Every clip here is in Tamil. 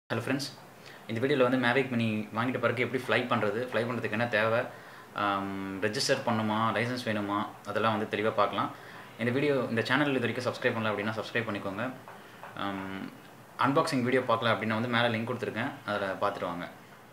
ஹலோ ஃப்ரெண்ட்ஸ் இந்த வீடியோவில் வந்து மேவிக் மினி வாங்கிட்ட பிறகு எப்படி ஃப்ளை பண்ணுறது ஃப்ளை பண்ணுறதுக்கு என்ன தேவை ரெஜிஸ்டர் பண்ணுமா லைசன்ஸ் வேணுமா அதெல்லாம் வந்து தெளிவாக பார்க்கலாம் இந்த வீடியோ இந்த சேனல் இது வரைக்கும் சப்ஸ்கிரைப் பண்ணல அப்படின்னா சப்ஸ்கிரைப் பண்ணிக்கோங்க அன்பாக்சிங் வீடியோ பார்க்கல அப்படின்னா வந்து மேலே லிங்க் கொடுத்துருக்கேன் அதில் பார்த்துட்டு வாங்க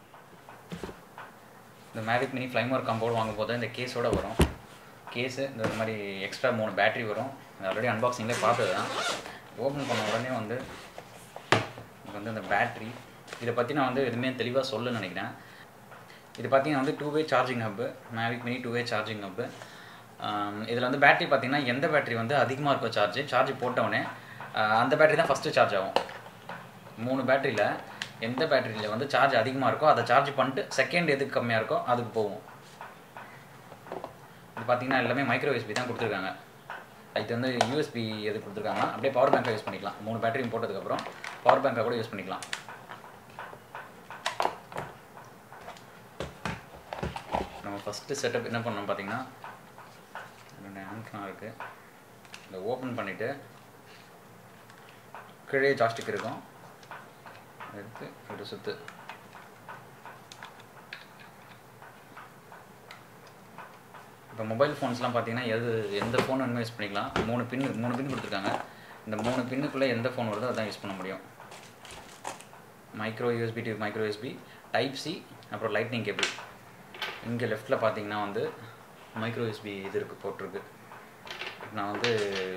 இந்த மேவிக் மினி ஃப்ளைமோர் காம்போர்டு வாங்கும் போது இந்த கேஸோட வரும் கேஸு இந்த மாதிரி எக்ஸ்ட்ரா மூணு பேட்டரி வரும் ஆல்ரெடி அன்பாக்சிங்லேயே பார்த்தது தான் ஓப்பன் பண்ண உடனே வந்து இது வந்து அந்த பேட்ரி இதை பற்றி நான் வந்து எதுவுமே தெளிவாக சொல்லணும்னு நினைக்கிறேன் இது பார்த்தீங்கன்னா வந்து two way charging hub Mavic mini two way charging hub இதில் வந்து பேட்டரி பார்த்தீங்கன்னா எந்த பேட்டரி வந்து அதிகமாக இருக்கோ சார்ஜ் சார்ஜ் போட்டவுடனே அந்த பேட்டரி தான் ஃபஸ்ட்டு சார்ஜ் ஆகும் மூணு பேட்டரியில் எந்த பேட்டரியில் வந்து சார்ஜ் அதிகமாக இருக்கோ அதை சார்ஜ் பண்ணிட்டு செகண்ட் எதுக்கு கம்மியாக இருக்கோ அதுக்கு போகும் இது பார்த்தீங்கன்னா எல்லாமே மைக்ரோ யூஎஸ்பி தான் கொடுத்துருக்காங்க இது வந்து யூஎஸ்பி எது கொடுத்துருக்காங்க அப்படியே பவர் பேங்க்கை யூஸ் பண்ணிக்கலாம் மூணு பேட்டரியும் போட்டதுக்கப்புறம் பவர் பேங்க்கை கூட யூஸ் பண்ணிக்கலாம் நம்ம ஃபஸ்ட்டு செட்டப் என்ன பண்ணோம் பார்த்தீங்கன்னா ரெண்டு ஆண்ட்னா இருக்குது இதை ஓப்பன் பண்ணிவிட்டு கீழே ஜாஸ்டிக் இருக்கும் எடுத்து ஒரு சுற்று இப்போ மொபைல் ஃபோன்ஸ்லாம் பார்த்தீங்கன்னா எது எந்த ஃபோன் வேணுமோ யூஸ் பண்ணிக்கலாம் மூணு பின் மூணு பின் கொடுத்துருக்காங்க இந்த மூணு பின்னுக்குள்ளே எந்த ஃபோன் வருதோ அதான் யூஸ் பண்ண முடியும் micro USB to micro USB type C அப்புறம் லைட்னிங் கேபிள் இங்கே லெஃப்ட்டில் பார்த்தீங்கன்னா வந்து மைக்ரோ யூஎஸ்பி இது இருக்குது போட்டிருக்கு நான் வந்து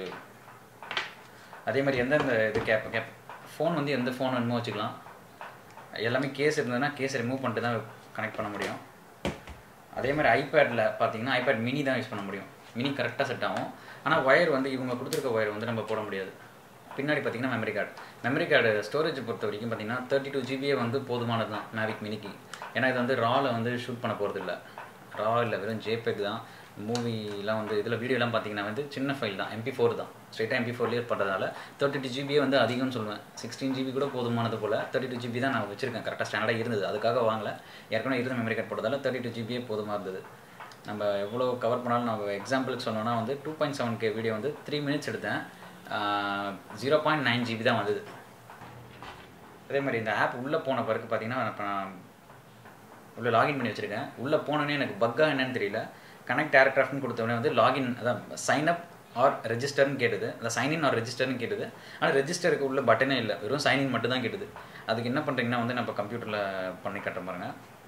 அதே மாதிரி எந்தெந்த இது கேப் கேப் ஃபோன் வந்து எந்த ஃபோன் வேணுமோ வச்சுக்கலாம் எல்லாமே கேஸ் இருந்ததுன்னா கேஸை ரிமூவ் பண்ணிட்டு தான் கனெக்ட் பண்ண முடியும் அதே மாதிரி ஐபேடில் பார்த்தீங்கன்னா ஐபேட் மினி தான் யூஸ் பண்ண முடியும் மினி கரெக்டாக செட் ஆகும் ஆனால் ஒயர் வந்து இவங்க கொடுத்துருக்க ஒயர் வந்து நம்ம போட முடியாது பின்னாடி பார்த்தீங்கன்னா memory card memory card storage பொறுத்த வரைக்கும் பார்த்தீங்கன்னா தேர்ட்டி டூ ஜிபியே வந்து போதுமானது தான் மேவிக் மினிக்கு ஏன்னா இது வந்து ராவில் வந்து ஷூட் பண்ண போகிறது இல்லை ரா இல்லை வெறும் ஜேபெக் தான் மூவிலாம் வந்து இதில் வீடியோலாம் பார்த்தீங்கன்னா வந்து சின்ன ஃபைல் தான் எம்பி ஃபோர் தான் ஸ்ட்ரெயிட்டாக எம்பி ஃபோர்லேயே பண்ணுறதால தேர்ட்டி டூ ஜிபியே வந்து அதிகம்னு சொல்லுவேன் சிக்ஸ்டீன் ஜிபி கூட போதுமானது போல் தேர்ட்டி டூ ஜிபி தான் நான் வச்சிருக்கேன் கரெக்டாக ஸ்டாண்டர்டாக இருந்தது அதுக்காக வாங்கல ஏற்கனவே இருந்த மெமரி கார்டு போட்டதால தேர்ட்டி டூ ஜிபியே போதுமாக இருந்தது நம்ம எவ்வளோ கவர் பண்ணாலும் நம்ம எக்ஸாம்பிளுக்கு சொன்னோன்னா வந்து two point seven K video வந்து த்ரீ மினிட்ஸ் எடுத்தேன் ஜீரோ பாயிண்ட் நைன் ஜிபி தான் வந்தது அதே மாதிரி இந்த ஆப் உள்ளே போன பிறகு பார்த்தீங்கன்னா இப்போ நான் உள்ளே லாகின் பண்ணி வச்சுருக்கேன் உள்ளே போனோன்னே எனக்கு பக்காக என்னன்னு தெரியல கனெக்ட் ஏர்க்ராஃப்ட்னு கொடுத்தோடனே வந்து லாகின் அதான் சைன் அப் ஆர் ரெஜிஸ்டர்னு கேட்டுது அந்த சைன்இன் ஆர் ரெஜிஸ்டர்னு கேட்டுது ஆனால் ரெஜிஸ்டருக்கு உள்ள பட்டனே இல்லை வெறும் சைன்இன் மட்டும் தான் கேட்டுது அதுக்கு என்ன பண்ணுறீங்கன்னா வந்து நம்ம கம்ப்யூட்டரில் பண்ணி கட்ட பாருங்க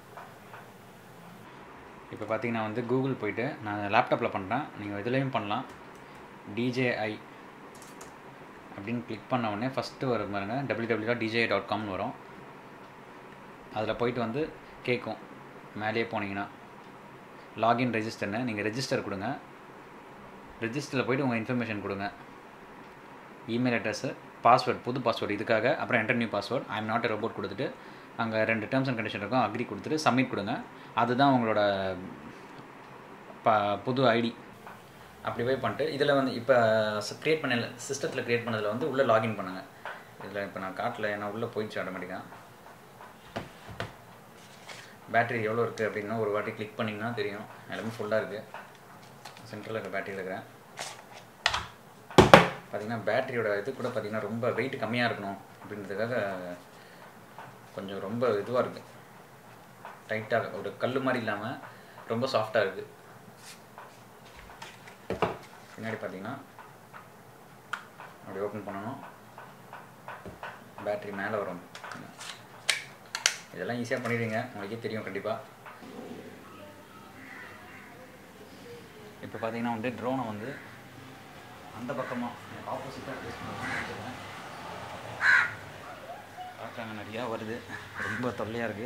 இப்போ பார்த்தீங்கன்னா வந்து கூகுள் போயிட்டு நான் லேப்டாப்பில் பண்ணுறேன் நீங்கள் இதுலேயும் பண்ணலாம் டிஜேஐ அப்படின்னு கிளிக் பண்ண உடனே ஃபஸ்ட்டு வரும் பாருங்க W W dot DJ dot காம்னு வரும் அதில் போயிட்டு வந்து கேட்கும் மேலேயே போனீங்கன்னா லாகின் ரெஜிஸ்டர்னு நீங்கள் ரெஜிஸ்டர் கொடுங்க ரெஜிஸ்டரில் போய்ட்டு உங்கள் இன்ஃபர்மேஷன் கொடுங்க இமெயில் அட்ரஸு பாஸ்வேர்ட் புது பாஸ்வேர்டு இதுக்காக அப்புறம் enter new password I am not robot கொடுத்துட்டு அங்கே ரெண்டு டேர்ம்ஸ் அண்ட் கண்டிஷன் இருக்கும் அக்ரி கொடுத்துட்டு சப்மிட் கொடுங்க அதுதான் உங்களோட ப புது ஐடி அப்படி போய் பண்ணிட்டு இதில் வந்து இப்போ க்ரியேட் பண்ண சிஸ்டத்தில் க்ரியேட் பண்ணதில் வந்து உள்ளே லாகின் பண்ணுங்கள் இதில் இப்போ நான் காட்டில் ஏன்னா உள்ளே போயிடுச்சு ஆட்டோமேட்டிக்காக பேட்டரி எவ்வளோ இருக்குது அப்படின்னா ஒரு வாட்டி கிளிக் பண்ணிங்கன்னா தெரியும் எல்லாமே ஃபுல்லாக இருக்குது சென்ட்ரலில் இருக்க பேட்டரி இருக்கிறேன் பார்த்திங்கன்னா பேட்டரியோட இது கூட பார்த்திங்கன்னா ரொம்ப வெயிட் கம்மியாக இருக்கணும் அப்படின்றதுக்காக கொஞ்சம் ரொம்ப இதுவாக இருக்குது டைட்டாக ஒரு கல் மாதிரி இல்லாமல் ரொம்ப சாஃப்டாக இருக்குது பின்னாடி பார்த்தீங்கன்னா அப்படி ஓப்பன் பண்ணணும் பேட்ரி மேலே வரும் இதெல்லாம் ஈஸியாக பண்ணிடுவீங்க உங்களுக்கே தெரியும் கண்டிப்பாக இப்போ பார்த்தீங்கன்னா வந்து ட்ரோனை வந்து அந்த பக்கமாக எனக்கு ஆப்போசிட்டாக ப்ளேஸ் பண்ணுறேன் பார்க்குறாங்க நிறையா வருது ரொம்ப தொல்லையாக இருக்குது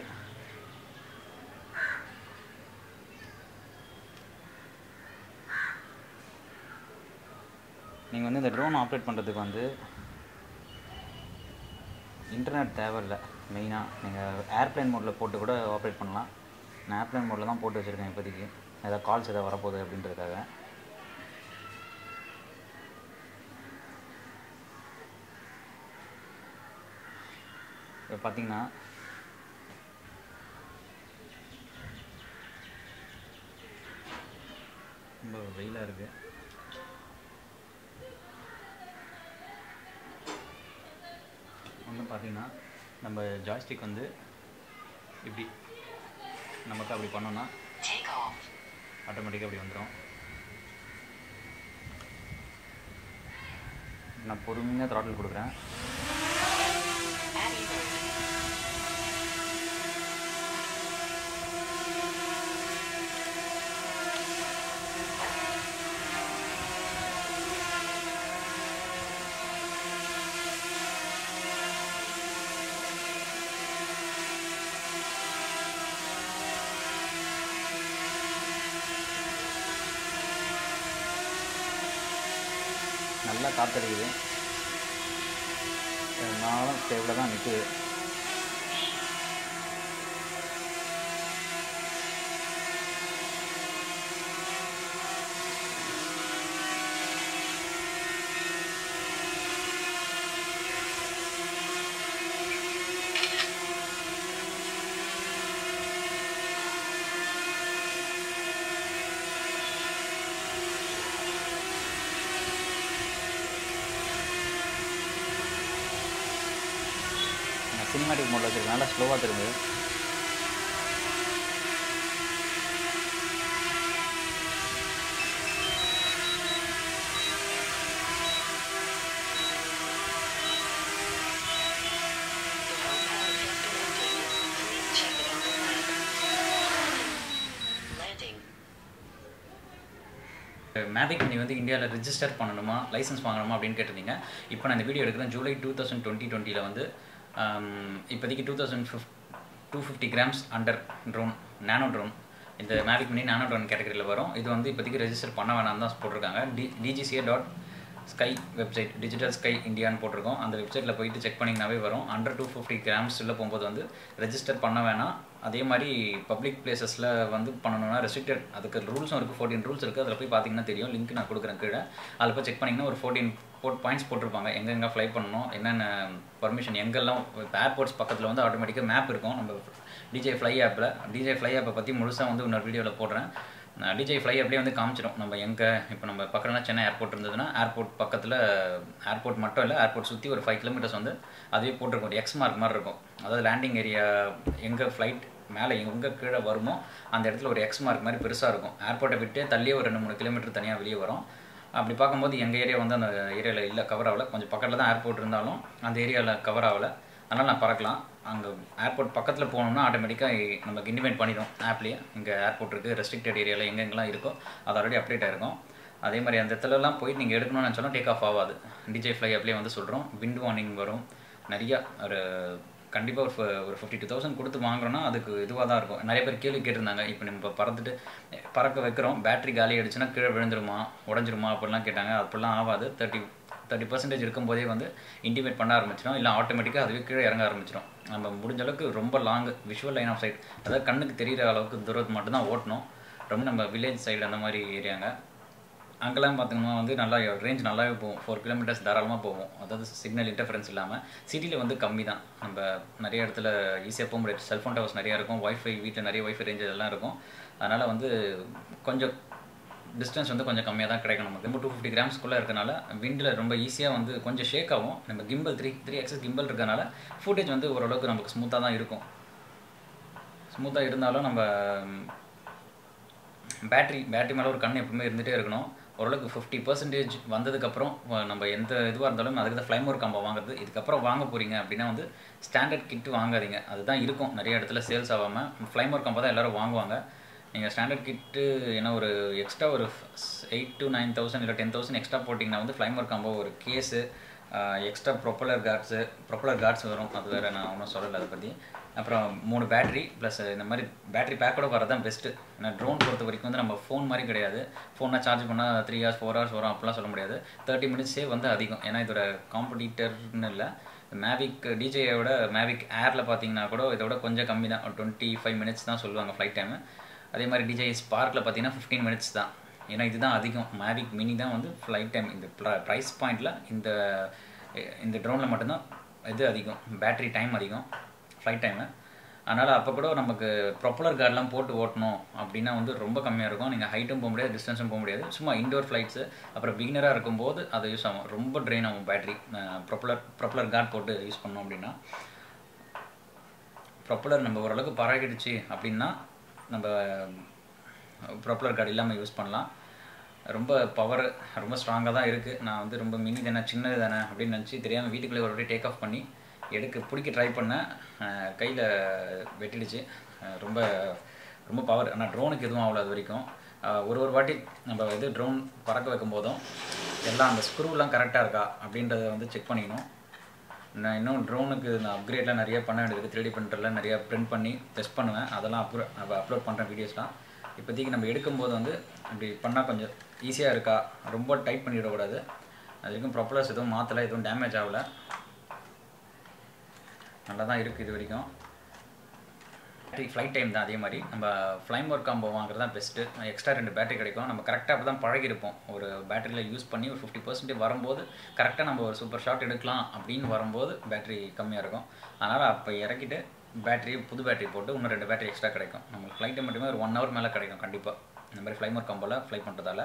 நீங்கள் வந்து இந்த ட்ரோன் ஆப்ரேட் பண்ணுறதுக்கு வந்து இன்டர்நெட் தேவையில்லை மெயினாக நீங்கள் ஏர்ப்ளைன் மோடில் போட்டு கூட ஆப்ரேட் பண்ணலாம் நான் ஏர்ப்ளைன் மோடில் தான் போட்டு வச்சுருக்கேன் இப்போதைக்கு ஏதாவது கால்ஸ் எதாவது வரப்போகுது அப்படின்றதுக்காக இப்போ பார்த்தீங்கன்னா ரொம்ப வெயிலாக இருக்குது வந்து பார்த்தீங்கன்னா நம்ம ஜாய்ஸ்டிக் வந்து இப்படி நமக்கு அப்படி பண்ணோன்னா Take off. ஆட்டோமேட்டிக்காக அப்படி வந்துடும் நான் பொறுமையாக த்ராட்டில் கொடுக்குறேன் Abbey Road. நல்லா காத்தடிக்குது நாளும் ஸ்டேபிளாக தான் நிற்குது நான் சினிமாட்டிக் மோடில் வச்சுருக்கேன் நல்லா ஸ்லோவாக திரும்புது The home port has been updated. Please check it on the map. Landing. Mavic நீ வந்து இந்தியாவில் ரிஜிஸ்டர் பண்ணணுமா லைசன்ஸ் வாங்கணுமா அப்படின்னு கேட்டிருந்தீங்க இப்போ நான் இந்த வீடியோ எடுக்கிறேன் ஜூலை டூ தௌசண்ட் டுவெண்ட்டி டுவெண்ட்டியில் வந்து ஆம், இப்போதைக்கு டூ தௌசண்ட் ஃபிஃப் two fifty grams under drone nano drone இந்த மேவிக் மினி நானோ ட்ரோன் கேட்டகரியில் வரும் இது வந்து இப்போதைக்கு ரெஜிஸ்டர் பண்ண வேணாம் தான் போட்டிருக்காங்க D DGCA dot sky website digital sky இந்தியான்னு போட்டிருக்கோம் அந்த வெப்சைட்டில் போயிட்டு செக் பண்ணிங்கனாவே வரும் அண்டர் டூ ஃபிஃப்டி கிராம்ஸ் உள்ள போகும்போது வந்து ரெஜிஸ்டர் பண்ண வேணாம் அதே மாதிரி பப்ளிக் பிளேசஸில் வந்து பண்ணணும்னா ரெஸ்ட்ரிக்டட் அதுக்கு ரூல்ஸும் இருக்குது ஃபோர்டீன் ரூல்ஸ் இருக்குது அதில் போய் பார்த்தீங்கன்னா தெரியும் லிங்க் நான் கொடுக்குறேன் கீழே அதில் போய் செக் பண்ணிங்கன்னா ஒரு ஃபோர்டீன் போட் பாயிண்ட்ஸ் போட்டிருப்பாங்க எங்கெங்கே ஃப்ளை பண்ணணும் என்னென்ன பர்மிஷன் எங்கெல்லாம் இப்போ ஏர்போர்ட்ஸ் பக்கத்தில் வந்து ஆட்டோமேட்டிக்காக மேப் இருக்கும் நம்ம டிஜே ஃப்ளை ஆப்பில் டிஜே ஃப்ளை ஆப்பை பற்றி முழுசாக வந்து இன்னொரு வீடியோவில் போடுறேன் டிஜே ஃப்ளை அப்படியே வந்து காமிச்சிடும் நம்ம எங்கே இப்போ நம்ம பக்கத்தில் சென்னை ஏர்போர்ட் இருந்ததுன்னா ஏர்போர்ட் பக்கத்தில் ஏர்போர்ட் மட்டும் இல்லை ஏர்போர்ட் சுற்றி ஒரு ஃபைவ் கிலோமீட்டர்ஸ் வந்து அதுவே போட்டிருக்கும் ஒரு எக்ஸ் மார்க் மாதிரி இருக்கும் அதாவது லேண்டிங் ஏரியா எங்கே ஃப்ளைட் மேலே எங்கே கீழே வருமோ அந்த இடத்துல ஒரு எக்ஸ் மார்க் மாதிரி பெருசாக இருக்கும் ஏர்போர்ட்டை விட்டு தள்ளியே ஒரு ரெண்டு மூணு கிலோமீட்டர் தனியாக வெளியே வரும் அப்படி பார்க்கும்போது எங்கள் ஏரியா வந்து அந்த ஏரியாவில் இல்லை கவர் ஆகல கொஞ்சம் பக்கத்தில் தான் ஏர்போர்ட் இருந்தாலும் அந்த ஏரியாவில் கவர் ஆகல அதனால் நான் பறக்கலாம் அங்கே ஏர்போர்ட் பக்கத்தில் போகணும்னா ஆட்டோமேட்டிக்காக நமக்கு இன்டிமேட் பண்ணிடும் ஆப்லேயே இங்கே ஏர்போர்ட் இருக்குது ரெஸ்ட்ரிக்டட் ஏரியாவில் எங்கெங்கெல்லாம் இருக்கோ அது ஆல்ரெடி அப்டேட் ஆயிருக்கும் அதே மாதிரி அந்த இடத்துலலாம் போய் நீங்கள் எடுக்கணும்னு நினச்சாலும் டேக் ஆஃப் ஆகாது டிஜே ஃப்ளை ஆப்லேயே வந்து சொல்கிறோம் விண்ட் வார்னிங் வரும் நிறையா ஒரு கண்டிப்பாக ஒரு ஃப- ஒரு ஃபிஃப்டி டூ தௌசண்ட் கொடுத்து வாங்குறோன்னா அதுக்கு இதுவாக தான் இருக்கும் நிறைய பேர் கேள்வி கேட்டிருந்தாங்க இப்போ நம்ம பறந்துட்டு பறக்க வைக்கிறோம் பேட்டரி காலி ஆயிடுச்சுன்னா கீழே விழுந்துருமா உடஞ்சிருமா அப்படிலாம் கேட்டாங்க அப்படிலாம் ஆகாது தேர்ட்டி தேர்ட்டி பர்சன்டேஜ் இருக்கும்போதே வந்து இன்டிமேட் பண்ண ஆரம்பிச்சிடும் இல்லை ஆட்டோமேட்டிக்காக அதுவே கீழே இறங்க ஆரம்பிச்சிடும் நம்ம முடிஞ்ச அளவுக்கு ரொம்ப long visual line of sight அதாவது கண்ணுக்கு தெரியிற அளவுக்கு தூரத்து மட்டும்தான் ஓட்டணும் ரொம்ப நம்ம வில்லேஜ் சைடு அந்த மாதிரி ஏரியாங்க அங்கெல்லாம் பார்த்தீங்கன்னா வந்து நல்லா ரேஞ்ச் நல்லாவே போகும் ஃபோர் கிலோமீட்டர்ஸ் தாராளமாக போகும் அதாவது சிக்னல் இன்டர்ஃபரன்ஸ் இல்லாமல் சிட்டியில் வந்து கம்மி தான் நம்ம நிறைய இடத்துல ஈஸியாக போக முடியாது செல்ஃபோன் டவர்ஸ் நிறையா இருக்கும் வைஃபை வீட்டில் நிறைய வைஃபை ரேஞ்ச் இதெல்லாம் இருக்கும் அதனால் வந்து கொஞ்சம் டிஸ்டன்ஸ் வந்து கொஞ்சம் கம்மியாக தான் கிடைக்கும் நமக்கு ரொம்ப டூ ஃபிஃப்டி கிராம்ஸ்க்குள்ளே இருக்கனால விண்டில் ரொம்ப ஈஸியாக வந்து கொஞ்சம் ஷேக் ஆகும் நம்ம gimbal three three axis gimbal இருக்கனால ஃபுட்டேஜ் வந்து ஓரளவுக்கு நமக்கு ஸ்மூத்தாக தான் இருக்கும் ஸ்மூத்தாக இருந்தாலும் நம்ம பேட்டரி பேட்டரி மேலே ஒரு கண் எப்பவுமே இருந்துகிட்டே இருக்கணும் ஓரளவுக்கு ஃபிஃப்டி பர்சன்டேஜ் வந்ததுக்கப்புறம் வ- நம்ம எந்த இதுவாக இருந்தாலும் அதுக்கு தான் ஃப்ளைமோர் காம்போ வாங்குறது இதுக்கப்புறம் வாங்க போகிறீங்க அப்படின்னா வந்து ஸ்டாண்டர்ட் கிட் வாங்காதீங்க அதுதான் இருக்கும் நிறைய இடத்துல சேல்ஸ் ஆகாமல் ஃப்ளைமோர் காம்போ தான் எல்லோரும் வாங்குவாங்க நீங்கள் ஸ்டாண்டர்ட் கிட்டு ஏன்னா ஒரு எக்ஸ்ட்ரா ஒரு எயிட் to நைன் தௌசண்ட் இல்லை டென் தௌசண்ட் எக்ஸ்ட்ரா போட்டிங்கன்னா வந்து ஃப்ளைமோர் காம்போ ஒரு case extra propeller guards propeller guards வரும் அது வேறு நான் ஒன்றும் சொல்லலை அதை பற்றி அப்புறம் மூணு பேட்டரி ப்ளஸ் இந்த மாதிரி பேட்டரி பேக்கோட வரது தான் பெஸ்ட்டு ஏன்னா ட்ரோன் பொறுத்த வரைக்கும் வந்து நம்ம ஃபோன் மாதிரி கிடையாது ஃபோனை சார்ஜ் பண்ணால் த்ரீ ஹவர்ஸ் ஃபோர் ஹவர்ஸ் வரும் அப்படிலாம் சொல்ல முடியாது தேர்ட்டி மினிட்ஸே வந்து அதிகம் ஏன்னா இதோட காம்படிட்டர்னு இல்லை மேவிக் டிஜேயோட மேவிக் ஏரில் பார்த்தீங்கன்னா கூட இதோட கொஞ்சம் கம்மி தான் டுவெண்ட்டி ஃபைவ் மினிட்ஸ் தான் சொல்லுவாங்க ஃப்ளைட் டைமு அதே மாதிரி டிஜே ஸ்பார்க்கில் பார்த்தீங்கன்னா ஃபிஃப்டீன் மினிட்ஸ் தான் ஏன்னா இதுதான் அதிகம் மேவிக் மினி தான் வந்து ஃப்ளைட் டைம் இந்த ப்ரைஸ் பாயிண்டில் இந்த இந்த ட்ரோனில் மட்டும்தான் இது அதிகம் பேட்டரி டைம் அதிகம் ஃப்ளைட் டைமு அதனால் அப்போ கூட நமக்கு ப்ரொப்பலர் கார்டெலாம் போட்டு ஓட்டணும் அப்படின்னா வந்து ரொம்ப கம்மியாக இருக்கும் நீங்கள் ஹைட்டும் போக முடியாது டிஸ்டன்ஸும் போக முடியாது சும்மா இண்டோர் ஃப்ளைட்ஸு அப்புறம் பிகினராக இருக்கும்போது அது யூஸ் ஆகும் ரொம்ப ட்ரெயின் ஆகும் பேட்டரி ப்ரொப்பலர் ப்ரொப்பலர் கார்டு போட்டு யூஸ் பண்ணோம் அப்படின்னா ப்ரொப்பலர் நம்ம ஓரளவுக்கு பழகிடுச்சு அப்படின்னா நம்ம ப்ரொப்பலர் கார்டு இல்லாமல் யூஸ் பண்ணலாம் ரொம்ப பவர் ரொம்ப ஸ்ட்ராங்காக தான் இருக்குது நான் வந்து ரொம்ப மினி தானே சின்னது தானே அப்படின்னு நினச்சி தெரியாமல் வீட்டுக்குள்ளே ஒரு வாட்டி டேக் ஆஃப் பண்ணி எடுக்க பிடிக்க ட்ரை பண்ணேன் கையில் வெட்டிடுச்சு அஹ் ரொம்ப ரொம்ப பவர் ஆனால் ட்ரோனுக்கு எதுவும் ஆகல அது வரைக்கும் அஹ் ஒரு ஒரு வாட்டி நம்ம இது ட்ரோன் பறக்க வைக்கும் போதும் எல்லாம் அந்த ஸ்க்ரூலாம் கரெக்டாக இருக்கா அப்படின்றத வந்து செக் பண்ணிக்கணும் நான் இன்னும் ட்ரோனுக்கு நான் அப்கிரேட்லாம் நிறைய பண்ண வேண்டியது த்ரீ டி பிரிண்டரில் நிறைய பிரிண்ட் பண்ணி டெஸ்ட் பண்ணுவேன் அதெல்லாம் அப்ரோ அப்லோட் பண்ணுறேன் வீடியோஸ்லாம் இப்போதைக்கு நம்ம எடுக்கும்போது வந்து அப்படி பண்ணால் கொஞ்சம் ஈஸியாக இருக்கா ரொம்ப டைட் பண்ணிடக்கூடாது அது வரைக்கும் ப்ரொப்பலர்ஸ் எதுவும் மாற்றலை எதுவும் டேமேஜ் ஆகலை நல்லா தான் இருக்குது இது வரைக்கும் பேட்டரி ஃப்ளைட் டைம் தான் அதே மாதிரி நம்ம ஃப்ளைம் ஒர்க் காம்போ வாங்குறது தான் பெஸ்ட்டு எக்ஸ்ட்ரா ரெண்டு பேட்டரி கிடைக்கும் நம்ம கரெக்டாக அப்படி தான் பழகிருப்போம் ஒரு பேட்டரியில் யூஸ் பண்ணி ஒரு ஃபிஃப்டி பர்சன்டேஜ் வரும்போது கரெக்டாக நம்ம ஒரு சூப்பர் ஷாட் எடுக்கலாம் அப்படின்னு வரும்போது பேட்டரி கம்மியாக இருக்கும் அதனால் அப்போ இறக்கிட்டு பேட்டரி புது பேட்டரி போட்டு இன்னும் ரெண்டு பேட்டரி எக்ஸ்ட்ரா கிடைக்கும் நம்மளுக்கு ஃப்ளைட்டை மட்டுமே ஒரு ஒன் ஹவர் மேலே கிடைக்கும் கண்டிப்பாக இந்த மாதிரி ஃப்ளைம் ஒர்க் காம்போவில் ஃப்ளை பண்ணுறதால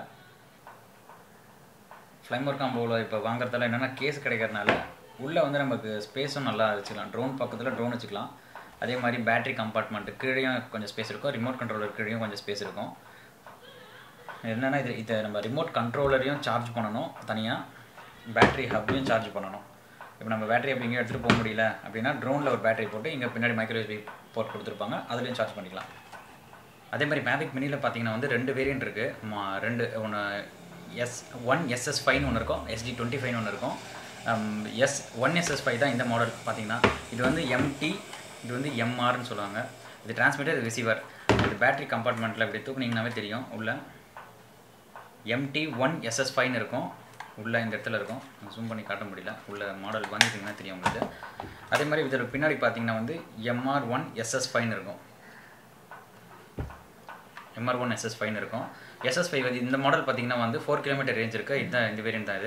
ஃப்ளைம் ஒர்க் காம்போவில் இப்போ வாங்குறதால என்னென்னா கேஸ் கிடைக்கிறதுனால உள்ளே வந்து நமக்கு ஸ்பேஸும் நல்லா வச்சுக்கலாம் ட்ரோன் பக்கத்தில் ட்ரோன் வச்சுக்கலாம் அதே மாதிரி பேட்டரி கம்பார்ட்மெண்ட்டு கீழேயும் கொஞ்சம் ஸ்பேஸ் இருக்கும் ரிமோட் கண்ட்ரோலர் கீழேயும் கொஞ்சம் ஸ்பேஸ் இருக்கும் என்னென்னா இது இதை நம்ம ரிமோட் கண்ட்ரோலரையும் சார்ஜ் பண்ணணும் தனியாக பேட்டரி ஹப்பையும் சார்ஜ் பண்ணணும் இப்போ நம்ம பேட்டரி அப்படி எங்கேயும் எடுத்துகிட்டு போக முடியல அப்படின்னா ட்ரோனில் ஒரு பேட்டரி போட்டு இங்கே பின்னாடி மைக்ரோஎஸ்பி போர்ட் கொடுத்துருப்பாங்க அதுலேயும் சார்ஜ் பண்ணிக்கலாம் அதே மாதிரி மேவிக் மினியில் பார்த்தீங்கன்னா வந்து ரெண்டு வேரியன்ட் இருக்குது ரெண்டு ஒன்று எஸ் ஒன் எஸ்எஸ் ஃபைன் ஒன்று இருக்கும் எஸ்டி டுவெண்ட்டி ஃபைன் ஒன்று இருக்கும் எஸ் ஒன் எஸ்எஸ் ஃபைவ் தான் இந்த மாடல் பார்த்தீங்கன்னா இது வந்து எம்டி இது வந்து எம்ஆர்னு சொல்லுவாங்க இது டிரான்ஸ்மிட்டர் இது ரிசீவர் இது பேட்டரி கம்பார்ட்மெண்ட்டில் இப்படி தூக்குனீங்கன்னாவே தெரியும் உள்ள எம்டி ஒன் எஸ்எஸ் ஃபைன் இருக்கும் உள்ள இந்த இடத்துல இருக்கும் ஜூம் பண்ணி காட்ட முடியல உள்ள மாடல் வாங்கிட்டீங்கன்னா தெரியும் உங்களுக்கு அதே மாதிரி இதில் பின்னாடி பார்த்தீங்கன்னா வந்து எம்ஆர் ஒன் எஸ்எஸ் ஃபைன் இருக்கும் எம்ஆர் ஒன் எஸ்எஸ் ஃபைன் இருக்கும் எஸ்எஸ் ஃபைவ் வந்து இந்த மாடல் பார்த்தீங்கன்னா வந்து ஃபோர் கிலோமீட்டர் ரேஞ்ச் இருக்குது இதுதான் இந்த வேரியன்ட் தான் இது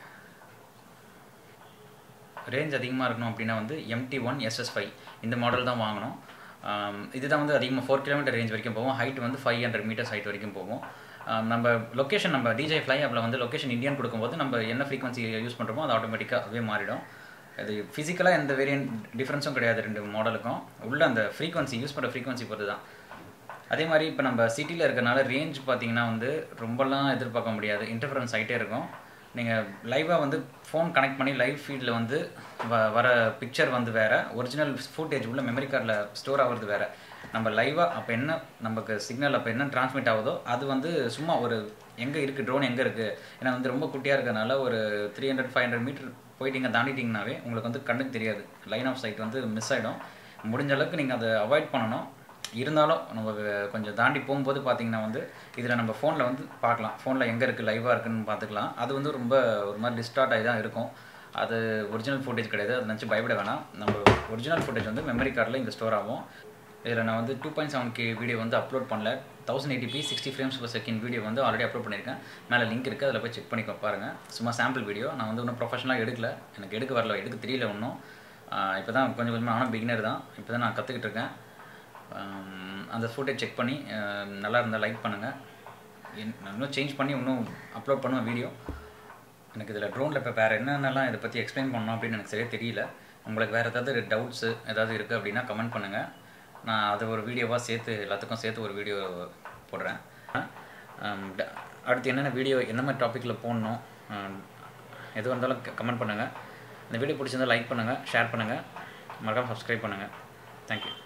ரேஞ்ச் அதிகமாக இருக்கணும் அப்படின்னா வந்து எம்டி ஒன் எஸ்எஸ் ஃபைவ் இந்த மாடல் தான் வாங்கணும் ஆம், இதுதான் வந்து அதிகமாக ஃபோர் கிலோமீட்டர் ரேஞ்ச் வரைக்கும் போகும் ஹைட் வந்து ஃபைவ் ஹண்ட்ரட் மீட்டர்ஸ் ஹைட் வரைக்கும் போகும் ஆம், நம்ம லொக்கேஷன் நம்ம டிஜே ஃப்ளை ஆப்பில் வந்து லொக்கேஷன் இந்தியன் கொடுக்கும்போது நம்ம என்ன ஃப்ரீக்வன்சி யூஸ் பண்ணுறோமோ அது ஆட்டோமேட்டிக்காக அதுவே மாறிடும் அது ஃபிசிக்கலாக எந்த வேரியன்ட் டிஃப்ரென்ஸும் கிடையாது ரெண்டு மாடலுக்கும் உள்ள அந்த ஃப்ரீக்வன்சி யூஸ் பண்ணுற ஃப்ரீக்வன்சி பொறுத்து தான் அதே மாதிரி இப்போ நம்ம சிட்டியில் இருக்கறனால ரேஞ்ச் பார்த்தீங்கன்னா வந்து ரொம்பலாம் எதிர்பார்க்க முடியாது இன்டர்ஃபரன்ஸ் ஆகிட்டே இருக்கும் நீங்கள் லைவாக வந்து ஃபோன் கனெக்ட் பண்ணி லைவ் ஃபீல்டில் வந்து வ வர பிக்சர் வந்து வேறு ஒரிஜினல் ஃபுட்டேஜ் உள்ள மெமரி கார்டில் ஸ்டோர் ஆகிறது வேறு நம்ம லைவாக அப்போ என்ன நமக்கு சிக்னல் அப்போ என்ன டிரான்ஸ்மிட் ஆகுதோ அது வந்து சும்மா ஒரு எங்கே இருக்குது ட்ரோன் எங்கே இருக்குது ஏன்னா வந்து ரொம்ப குட்டியாக இருக்கிறதுனால ஒரு three hundred five hundred meter போயிட்டீங்க தாண்டிட்டிங்கனாவே உங்களுக்கு வந்து கண்ணுக்கு தெரியாது லைன் ஆஃப் சைட் வந்து மிஸ் ஆகிடும் முடிஞ்ச அளவுக்கு நீங்கள் அதை அவாய்ட் பண்ணணும் இருந்தாலும் நமக்கு கொஞ்சம் தாண்டி போகும்போது பார்த்தீங்கன்னா வந்து இதில் நம்ம ஃபோனில் வந்து பார்க்கலாம் ஃபோனில் எங்கே இருக்குது லைவாக இருக்குன்னு பார்த்துக்கலாம் அது வந்து ரொம்ப ஒரு மாதிரி டிஸ்டார்ட் ஆகி தான் இருக்கும் அது ஒரிஜினல் ஃபுட்டேஜ் கிடையாது அதை நினச்சி பயப்பட வேணாம் நம்ம ஒரிஜினல் ஃபுட்டேஜ் வந்து மெமரி கார்டில் இங்கே ஸ்டோர் ஆகும் இதில் நான் வந்து two point seven K video வந்து அப்லோட் பண்ணல thousand eighty P sixty frames per second video வந்து ஆல்ரெடி அப்லோட் பண்ணியிருக்கேன் மேலே லிங்க் இருக்குது அதில் போய் செக் பண்ணி பாருங்கள் சும்மா சாம்பிள் வீடியோ நான் வந்து இன்னும் ப்ரொஃபஷனலாக எடுக்கல எனக்கு எடுக்க வரல எடுக்க தெரியல இன்னும் இப்போ தான் கொஞ்சம் கொஞ்சமாக நானும் பிகினர் தான் இப்போ தான் நான் கற்றுக்கிட்டு இருக்கேன் ஆம், அந்த ஃபுட்டேஜ் செக் பண்ணி ஆம், நல்லா இருந்தால் லைக் பண்ணுங்கள் நான் இன்னும் சேஞ்ச் பண்ணி இன்னும் அப்லோட் பண்ணுவேன் வீடியோ எனக்கு இதில் ட்ரோனில் இப்போ வேறு என்னென்னலாம் இதை பற்றி எக்ஸ்பிளைன் பண்ணணும் அப்படின்னு எனக்கு சரியாக தெரியல உங்களுக்கு வேறு ஏதாவது டவுட்ஸு ஏதாவது இருக்குது அப்படின்னா கமெண்ட் பண்ணுங்கள் நான் அதை ஒரு வீடியோவாக சேர்த்து எல்லாத்துக்கும் சேர்த்து ஒரு வீடியோ போடுறேன் ஆம், ட- அடுத்து என்னென்ன வீடியோ என்ன மாதிரி டாப்பிக்கில் போடணும் ஆம், எதுவாக இருந்தாலும் கமெண்ட் பண்ணுங்கள் இந்த வீடியோ பிடிச்சிருந்தா லைக் பண்ணுங்கள் ஷேர் பண்ணுங்கள் மறக்காமல் சப்ஸ்கிரைப் பண்ணுங்கள் தேங்க்யூ